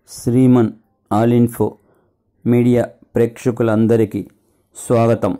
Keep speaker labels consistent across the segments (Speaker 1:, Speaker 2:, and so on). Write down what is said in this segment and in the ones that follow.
Speaker 1: శ్రీమన్ all info media ప్రేక్షకులందరికీ స్వాగతం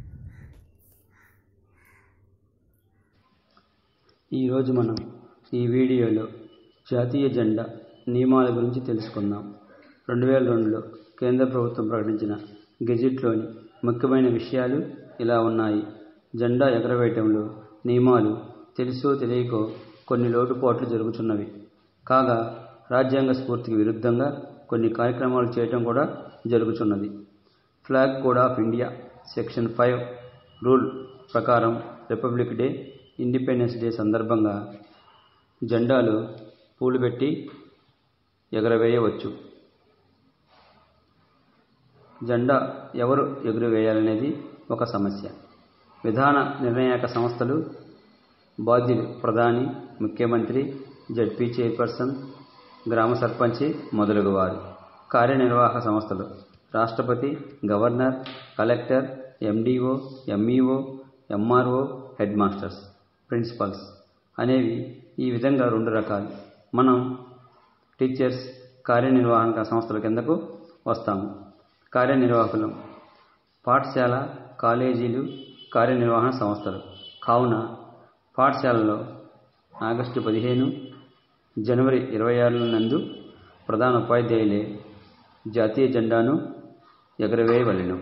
Speaker 1: ఈరోజు మనం ఈ వీడియోలో జాతీయ జెండా నియమాల గురించి తెలుసుకుందాం రెండు వేల రెండులో కేంద్ర ప్రభుత్వం ప్రకటించిన గెజిట్లోని ముఖ్యమైన విషయాలు ఇలా ఉన్నాయి జెండా ఎగరవేయటంలో నియమాలు తెలుసో తెలియకో కొన్ని లోటుపాట్లు జరుగుతున్నవి కాగా రాజ్యాంగ స్ఫూర్తికి విరుద్ధంగా కొన్ని కార్యక్రమాలు చేయటం కూడా జరుగుతున్నది flag code of India section five rule ప్రకారం రిపబ్లిక్ డే ఇండిపెండెన్స్ డే సందర్భంగా జెండాలు పూలు పెట్టి ఎగరవేయవచ్చు జెండా ఎవరు ఎగురవేయాలనేది ఒక సమస్య విధాన నిర్ణాయక సంస్థలు బాధ్యులు ప్రధాని ముఖ్యమంత్రి జడ్పీ చైర్పర్సన్ గ్రామ సర్పంచి మొదలగువారు కార్యనిర్వాహక సంస్థలు రాష్ట్రపతి governor collector MDO MEO MRO head masters principals అనేవి ఈ విధంగా రెండు రకాలు మనం టీచర్స్ కార్యనిర్వహణ సంస్థల కిందకు వస్తాము కార్యనిర్వాహకులు పాఠశాల కాలేజీలు కార్యనిర్వహణ సంస్థలు కావున పాఠశాలలో ఆగస్టు పదిహేను జనవరి ఇరవై ఆరుల నందు ప్రధాన ఉపాధ్యాయులే జాతీయ జెండాను ఎగరవేయవలెను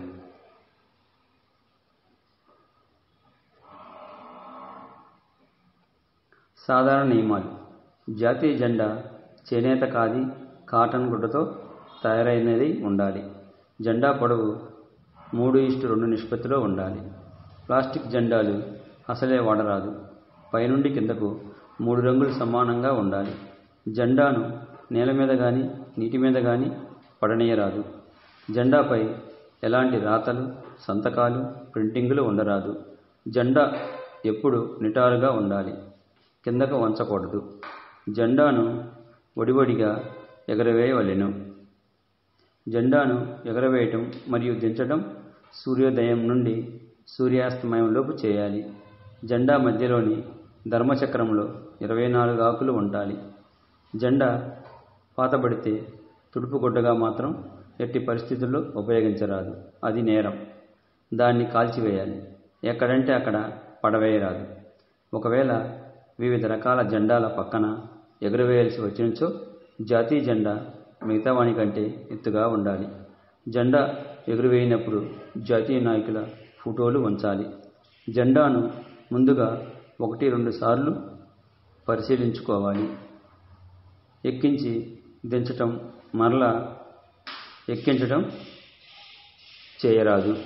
Speaker 1: సాధారణ నియమాలు జాతీయ జెండా చేనేత కాది కాటన్ గుడ్డతో తయారైనది ఉండాలి జెండా పొడవు మూడు ఇష్టు రెండు నిష్పత్తిలో ఉండాలి ప్లాస్టిక్ జెండాలు అసలే వాడరాదు పైనుండి కిందకు మూడు రంగులు సమానంగా ఉండాలి జెండాను నేల మీద కానీ నీటి మీద కానీ పడనీయరాదు జెండాపై ఎలాంటి రాతలు సంతకాలు ప్రింటింగులు ఉండరాదు జెండా ఎప్పుడు నిటారుగా ఉండాలి కిందకు వంచకూడదు జెండాను ఒడివడిగా ఎగరవేయవలెను జెండాను ఎగరవేయటం మరియు దించడం సూర్యోదయం నుండి సూర్యాస్తమయంలోపు చేయాలి జెండా మధ్యలోని ధర్మచక్రంలో ఇరవై నాలుగు ఆకులు ఉండాలి జెండా పాతబడితే తుడుపు గుడ్డగా మాత్రం ఎట్టి పరిస్థితుల్లో ఉపయోగించరాదు అది నేరం దాన్ని కాల్చివేయాలి ఎక్కడంటే అక్కడ పడవేయరాదు ఒకవేళ వివిధ రకాల జెండాల పక్కన ఎగురవేయాల్సి వచ్చినచో జాతీయ జెండా మిగతా వాని కంటే ఎత్తుగా ఉండాలి జెండా ఎగురవేయినప్పుడు జాతీయ నాయకుల ఫోటోలు ఉంచాలి జెండాను ముందుగా ఒకటి రెండు సార్లు పరిశీలించుకోవాలి ఎక్కించి దించటం మరలా ఎక్కించటం చేయరాదు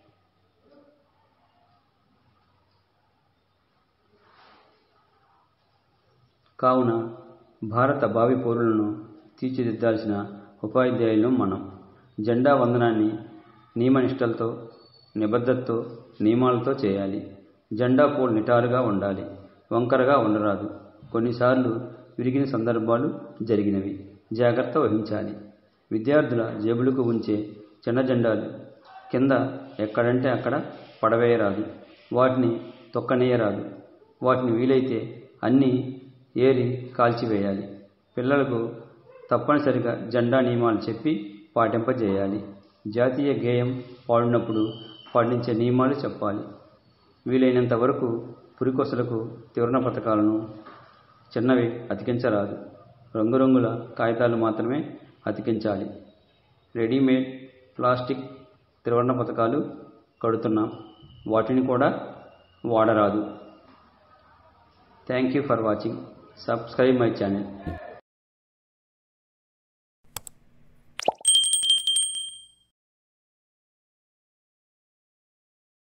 Speaker 1: కావున భారత భావి పౌరులను తీర్చిదిద్దాల్సిన ఉపాధ్యాయులను మనం జెండా వందనాన్ని నియమనిష్టలతో నిబద్ధతతో నియమాలతో చేయాలి జెండా పోల్ నిటారుగా ఉండాలి వంకరగా ఉండరాదు కొన్నిసార్లు విరిగిన సందర్భాలు జరిగినవి జాగ్రత్త వహించాలి విద్యార్థుల జేబులకు ఉంచే చిన్న జెండాలు కింద ఎక్కడంటే అక్కడ పడవేయరాదు వాటిని తొక్కనేయరాదు వాటిని వీలైతే అన్నీ ఏరి కాల్చివేయాలి పిల్లలకు తప్పనిసరిగా జెండా నియమాలు చెప్పి పాటింపజేయాలి జాతీయ గేయం పాడినప్పుడు పాటించే నియమాలు చెప్పాలి వీలైనంత వరకు పురికొసలకు త్రివర్ణ పథకాలను చిన్నవి అతికించరాదు రంగురంగుల కాగితాలు మాత్రమే అతికించాలి రెడీమేడ్ ప్లాస్టిక్ త్రివర్ణ పథకాలు కడుతున్నాం వాటిని కూడా వాడరాదు thank you for watching subscribe my channel